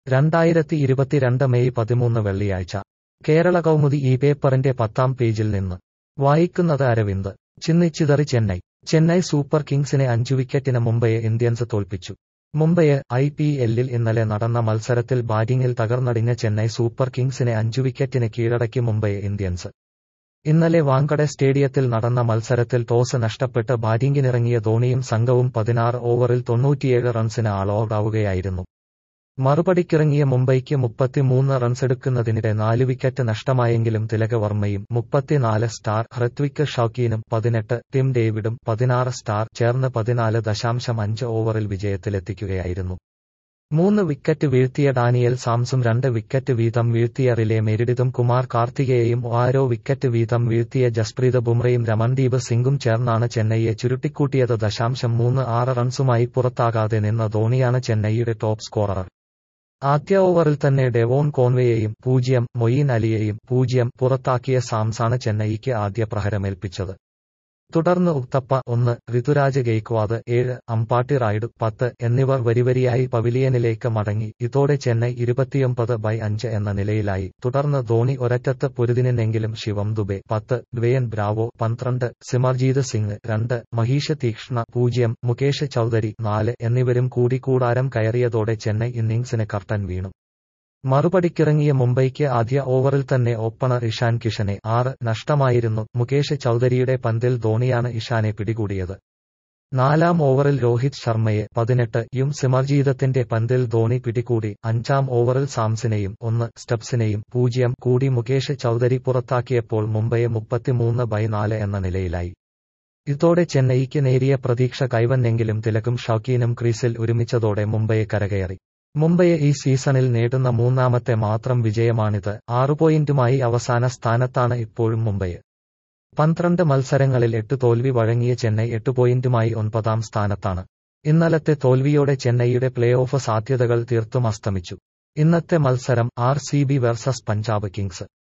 രണ്ടായിരത്തി ഇരുപത്തിരണ്ട് മെയ് പതിമൂന്ന് വെള്ളിയാഴ്ച കേരള കൗമുദി ഈ പേപ്പറിന്റെ പത്താം പേജിൽ നിന്ന് വായിക്കുന്നത് അരവിന്ദ് ചിന്നിച്ചിതറി ചെന്നൈ ചെന്നൈ സൂപ്പർ കിങ്സിനെ അഞ്ചു വിക്കറ്റിന് മുംബൈയെ ഇന്ത്യൻസ് തോൽപ്പിച്ചു മുംബൈയെ ഐ പി എല്ലിൽ ഇന്നലെ നടന്ന മത്സരത്തിൽ ബാറ്റിംഗിൽ തകർന്നടിഞ്ഞ ചെന്നൈ സൂപ്പർ കിങ്സിനെ അഞ്ചു വിക്കറ്റിന് കീഴടക്കി മുംബൈ ഇന്ത്യൻസ് ഇന്നലെ വാങ്കഡെ സ്റ്റേഡിയത്തിൽ നടന്ന മത്സരത്തിൽ ടോസ് നഷ്ടപ്പെട്ട് ബാറ്റിംഗിനിറങ്ങിയ ധോണിയും സംഘവും പതിനാറ് ഓവറിൽ തൊണ്ണൂറ്റിയേഴ് റൺസിന് ആൾ ഔട്ട് ആവുകയായിരുന്നു മറുപടിക്കിറങ്ങിയ മുംബൈക്ക് മുപ്പത്തിമൂന്ന് റൺസെടുക്കുന്നതിനിടെ നാല് വിക്കറ്റ് നഷ്ടമായെങ്കിലും തിലകവർമ്മയും മുപ്പത്തിനാല് സ്റ്റാർ ഹൃത്വിക് ഷൌക്കീനും പതിനെട്ട് ടിം ഡേവിഡും പതിനാറ് സ്റ്റാർ ചേർന്ന് പതിനാല് ദശാംശം അഞ്ച് ഓവറിൽ വിജയത്തിലെത്തിക്കുകയായിരുന്നു മൂന്ന് വിക്കറ്റ് വീഴ്ത്തിയ ഡാനിയൽ സാംസും രണ്ട് വിക്കറ്റ് വീതം വീഴ്ത്തിയ റിലെ മെരിഡിതും കുമാർ കാർത്തികയെയും ഓരോ വിക്കറ്റ് വീതം വീഴ്ത്തിയ ജസ്പ്രീത് ബുംറയും രമൺദീപ് സിംഗും ചേർന്നാണ് ചെന്നൈയെ ചുരുട്ടിക്കൂട്ടിയത് ദശാംശം മൂന്ന് ആറ് റൺസുമായി പുറത്താകാതെ നിന്ന ധോണിയാണ് ചെന്നൈയുടെ ടോപ്പ് സ്കോറർ ആദ്യ ഓവറിൽ തന്നെ ഡെവോൺ കോൺവേയെയും പൂജ്യം മൊയ്യീൻ അലിയെയും പൂജ്യം പുറത്താക്കിയ സാംസാണ് ചെന്നൈയ്ക്ക് ആദ്യ പ്രഹരമേൽപ്പിച്ചത് തുടർന്ന് ഉത്തപ്പ ഒന്ന് ഋതുരാജ് ഗെയ്ക്വാദ് ഏഴ് അമ്പാട്ടി റായിഡ് പത്ത് എന്നിവർ വരിവരിയായി പവിലിയനിലേക്ക് മടങ്ങി ഇതോടെ ചെന്നൈ ഇരുപത്തിയൊമ്പത് ബൈ അഞ്ച് എന്ന നിലയിലായി തുടർന്ന് ധോണി ഒരറ്റത്ത് പൊരുതിനെങ്കിലും ശിവം ദുബെ പത്ത് ദ്വേയൻ ബ്രാവോ പന്ത്രണ്ട് സിമർജീത് സിംഗ് രണ്ട് മഹീഷ് തീക്ഷ്ണ പൂജ്യം മുകേഷ് ചൌധരി നാല് എന്നിവരും കൂടി കൂടാരം കയറിയതോടെ ചെന്നൈ ഇന്നിംഗ്സിന് കർട്ടൻ വീണു മറുപടിക്കിറങ്ങിയ മുംബൈക്ക് ആദ്യ ഓവറിൽ തന്നെ ഓപ്പണർ ഇഷാൻ കിഷനെ ആറ് നഷ്ടമായിരുന്നു മുകേഷ് ചൌധരിയുടെ പന്തിൽ ധോണിയാണ് ഇഷാനെ പിടികൂടിയത് നാലാം ഓവറിൽ രോഹിത് ശർമ്മയെ പതിനെട്ട് യും സിമർജീതത്തിന്റെ പന്തിൽ ധോണി പിടികൂടി അഞ്ചാം ഓവറിൽ സാംസിനെയും ഒന്ന് സ്റ്റബ്സിനെയും പൂജ്യം കൂടി മുകേഷ് ചൌധരി പുറത്താക്കിയപ്പോൾ മുംബൈയെ മുപ്പത്തിമൂന്ന് ബൈ നാല് എന്ന നിലയിലായി ഇതോടെ ചെന്നൈയ്ക്ക് നേരിയ പ്രതീക്ഷ കൈവന്നെങ്കിലും തിലകും ഷൌക്കീനും ക്രീസിൽ ഒരുമിച്ചതോടെ മുംബൈയെ കരകയറി മുംബൈയെ ഈ സീസണിൽ നേടുന്ന മൂന്നാമത്തെ മാത്രം വിജയമാണിത് ആറു പോയിന്റുമായി അവസാന സ്ഥാനത്താണ് ഇപ്പോഴും മുംബൈ പന്ത്രണ്ട് മത്സരങ്ങളിൽ എട്ട് തോൽവി വഴങ്ങിയ ചെന്നൈ എട്ട് പോയിന്റുമായി ഒൻപതാം സ്ഥാനത്താണ് ഇന്നലത്തെ തോൽവിയോടെ ചെന്നൈയുടെ പ്ലേ ഓഫ് സാധ്യതകൾ തീർത്തും അസ്തമിച്ചു ഇന്നത്തെ മത്സരം R C B versus Punjab Kings